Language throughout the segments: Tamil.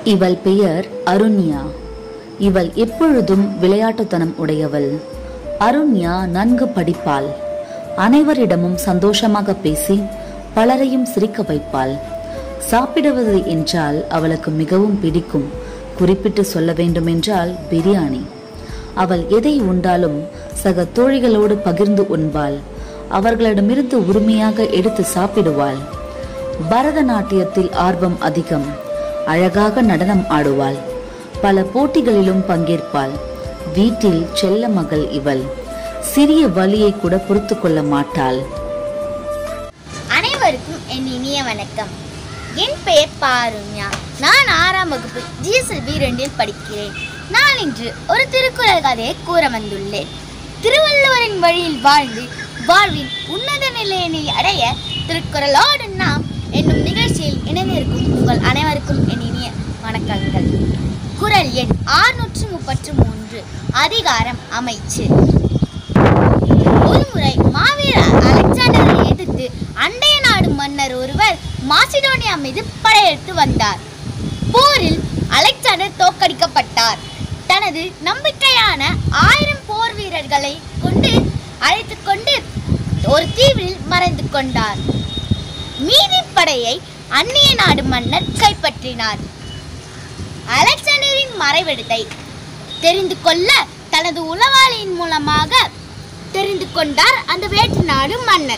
இவள் பெயர் அருண்யா இவள் எப்பொழுதும் விளையாட்டுத்தனம் உடையவள் அருண்யா நன்கு படிப்பாள் அனைவரிடமும் சந்தோஷமாக பேசி பலரையும் சிரிக்க வைப்பாள் சாப்பிடுவது என்றால் அவளுக்கு மிகவும் பிடிக்கும் குறிப்பிட்டு சொல்ல வேண்டுமென்றால் பிரியாணி அவள் எதை உண்டாலும் சக தோழிகளோடு பகிர்ந்து உண்பாள் அவர்களிடமிருந்து உரிமையாக எடுத்து சாப்பிடுவாள் பரதநாட்டியத்தில் ஆர்வம் அதிகம் அழகாக நடனம் ஆடுவாள் பல போட்டிகளிலும் பங்கேற்பாள் வீட்டில் செல்ல மகள் இவள் சிறிய வலியை கூட பொறுத்து கொள்ள மாட்டாள் அனைவருக்கும் என் இனிய வணக்கம் என் பெயர் பாருண்யா நான் ஆறாம் வகுப்பு ஜிஎஸ்எல்பி ரெண்டில் படிக்கிறேன் நான் இன்று ஒரு திருக்குறள் கதையை கூற வந்துள்ளேன் திருவள்ளுவரின் வழியில் வாழ்ந்து வாழ்வின் உன்னத நிலையினை அடைய திருக்குறளோடு நாம் என்னும் நிகழ்ச்சியில் இணைந்திருக்கும் உங்கள் அனைவருக்கும் என் இனிய வணக்கங்கள் குறள் எண் ஆறுநூற்று முப்பத்து மூன்று அதிகாரம் அமைச்சு ஒருமுறை மாவீரர் அலெக்சாண்டரை எதிர்த்து அண்டைய நாடு மன்னர் ஒருவர் மாசிடோனியா மீது படையெடுத்து வந்தார் போரில் அலெக்சாண்டர் தோற்கடிக்கப்பட்டார் தனது நம்பிக்கையான ஆயிரம் போர் வீரர்களை கொண்டு அழைத்து கொண்டு ஒரு தீவில் மறைந்து கொண்டார் மீதி படையை அந்நிய நாடு மன்னர் கைப்பற்றினார் அலெக்சாண்டரின் மறைவிடத்தை தெரிந்து கொள்ள தனது உளவாளியின் மூலமாக தெரிந்து கொண்டார் அந்த வேற்று நாடு மன்னர்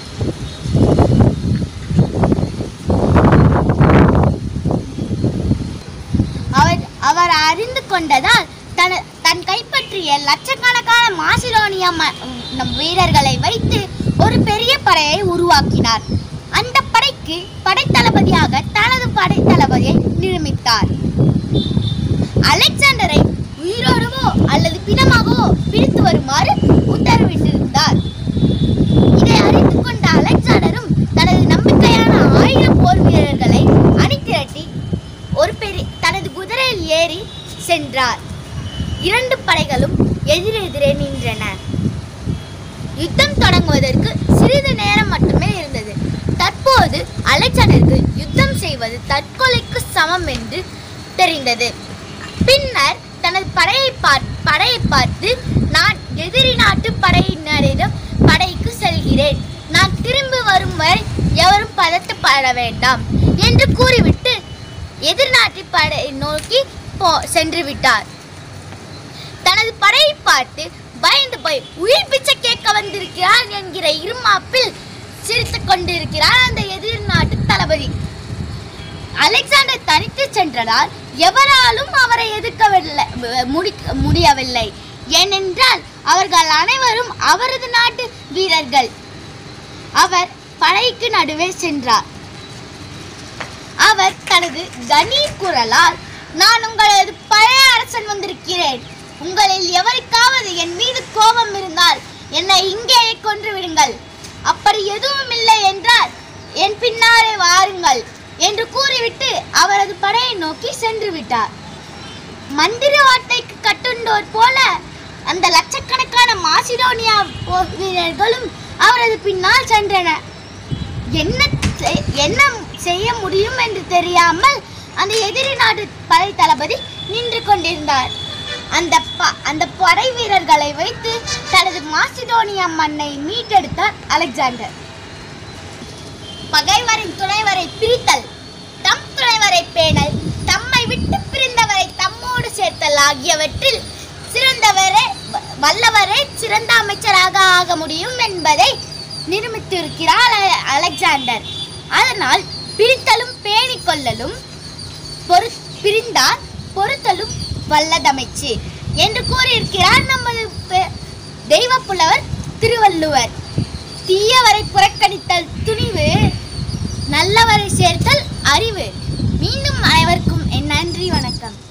அவர் அவர் அறிந்து கொண்டதால் தன தன் கைப்பற்றிய லட்சக்கணக்கான மாசிலோனிய ம- நம் வீரர்களை வைத்து ஒரு பெரிய படையை உருவாக்கினார் அந்த படைக்கு படைத்தளபதியாக தனது படைத்தளபதியை நியமித்தார் அலெக்சாண்டரை உயிரோடவோ அல்லது பிணமாகவோ பிடித்து வருமாறு உத்தரவிட்டிருந்தார் இதை அறிந்து கொண்ட அலெக்சாண்டரும் தனது நம்பிக்கையான ஆயிரம் போர் வீரர்களை அணிதிரட்டி ஒரு பெரிய தனது குதிரையில் ஏறி சென்றார் இரண்டு படைகளும் எதிரெதிரே நின்றன யுத்தம் தொடங்குவதற்கு சிறிது நேரம் மட்டுமே இருந்தது தற்போது அலெக்சாண்டருக்கு யுத்தம் செய்வது தற்கொலைக்கு சமம் என்று தெரிந்தது பின்னர் தனது படையை பார் படையை பார்த்து நான் எதிரி நாட்டு படையினரிடம் படைக்கு செல்கிறேன் நான் திரும்பி வரும் வரை எவரும் பதட்டப்பட வேண்டாம் என்று கூறிவிட்டு எதிர்நாட்டு படையை நோக்கி போ சென்று விட்டார் தனது படையை பார்த்து பயந்து போய் உயிர் பிச்சை கேட்க வந்திருக்கிறார் என்கிற இருமாப்பில் சிரித்துக் கொண்டிருக்கிறார் அந்த எதிர் நாட்டு தளபதி அலெக்சாண்டர் தனித்து சென்றதால் எவராலும் அவரை எதிர்க்கவில்லை முடிக்க முடியவில்லை ஏனென்றால் அவர்கள் அனைவரும் அவரது நாட்டு வீரர்கள் அவர் படைக்கு நடுவே சென்றார் அவர் தனது கணீர் குரலால் நான் உங்களது பழைய அரசன் வந்திருக்கிறேன் உங்களில் எவருக்காவது என் மீது கோபம் இருந்தால் என்னை இங்கேயே கொன்று விடுங்கள் அப்படி எதுவும் இல்லை என்றால் என் பின்னாலே வாருங்கள் என்று கூறிவிட்டு அவரது படையை நோக்கி சென்று விட்டார் மந்திர வார்த்தைக்கு கட்டுண்டோர் போல அந்த லட்சக்கணக்கான மாசிடோனியா போர் வீரர்களும் அவரது பின்னால் சென்றனர் என்ன செய்- என்ன செய்ய முடியும் என்று தெரியாமல் அந்த எதிரி நாட்டு படை தளபதி நின்று கொண்டிருந்தார் அந்த ப- அந்த படை வீரர்களை வைத்து தனது மாசிடோனியா மண்ணை மீட்டெடுத்தார் அலெக்சாண்டர் பகைவரின் துணைவரை பிரித்தல் தம் துணைவரை பேணல் தம்மை விட்டு பிரிந்தவரை தம்மோடு சேர்த்தல் ஆகியவற்றில் சிறந்தவரே வ- வல்லவரே சிறந்த அமைச்சராக ஆக முடியும் என்பதை நிரூபித்திருக்கிறார் அல- அலெக்சாண்டர் அதனால் பிரித்தலும் பேணிக் கொள்ளலும் பொறு பிரிந்தார் பொறுத்தலும் வல்லதமைச்சு என்று கூறியிருக்கிறார் நமது பெ- தெய்வப் புலவர் திருவள்ளுவர் தீயவரை புறக்கணித்தல் துணிவு நல்லவரை சேர்த்தல் அறிவு மீண்டும் அனைவருக்கும் என் நன்றி வணக்கம்